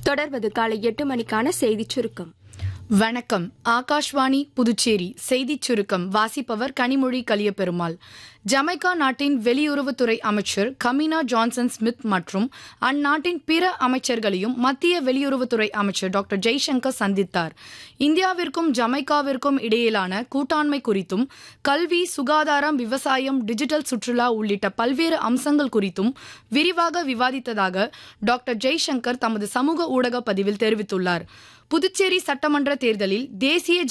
தொடர்வது காலை எட்டு மணிக்கான செய்திச் சுருக்கம் வணக்கம் ஆகாஷ்வாணி புதுச்சேரி செய்திச் சுருக்கம் வாசிப்பவர் கனிமொழி கலியபெருமாள் ஜமைக்கா நாட்டின் வெளியுறவுத்துறை அமைச்சர் கமினா ஜான்சன் ஸ்மித் மற்றும் அந்நாட்டின் பிற அமைச்சர்களையும் மத்திய வெளியுறவுத்துறை அமைச்சர் டாக்டர் ஜெய்சங்கர் சந்தித்தார் இந்தியாவிற்கும் ஜமைக்காவிற்கும் இடையிலான கூட்டாண்மை குறித்தும் கல்வி சுகாதாரம் விவசாயம் டிஜிட்டல் சுற்றுலா உள்ளிட்ட பல்வேறு அம்சங்கள் குறித்தும் விரிவாக விவாதித்ததாக டாக்டர் ஜெய்சங்கர் தமது சமூக ஊடக பதிவில் தெரிவித்துள்ளார் புதுச்சேரி சட்டமன்ற தேர்தலில் தேசிய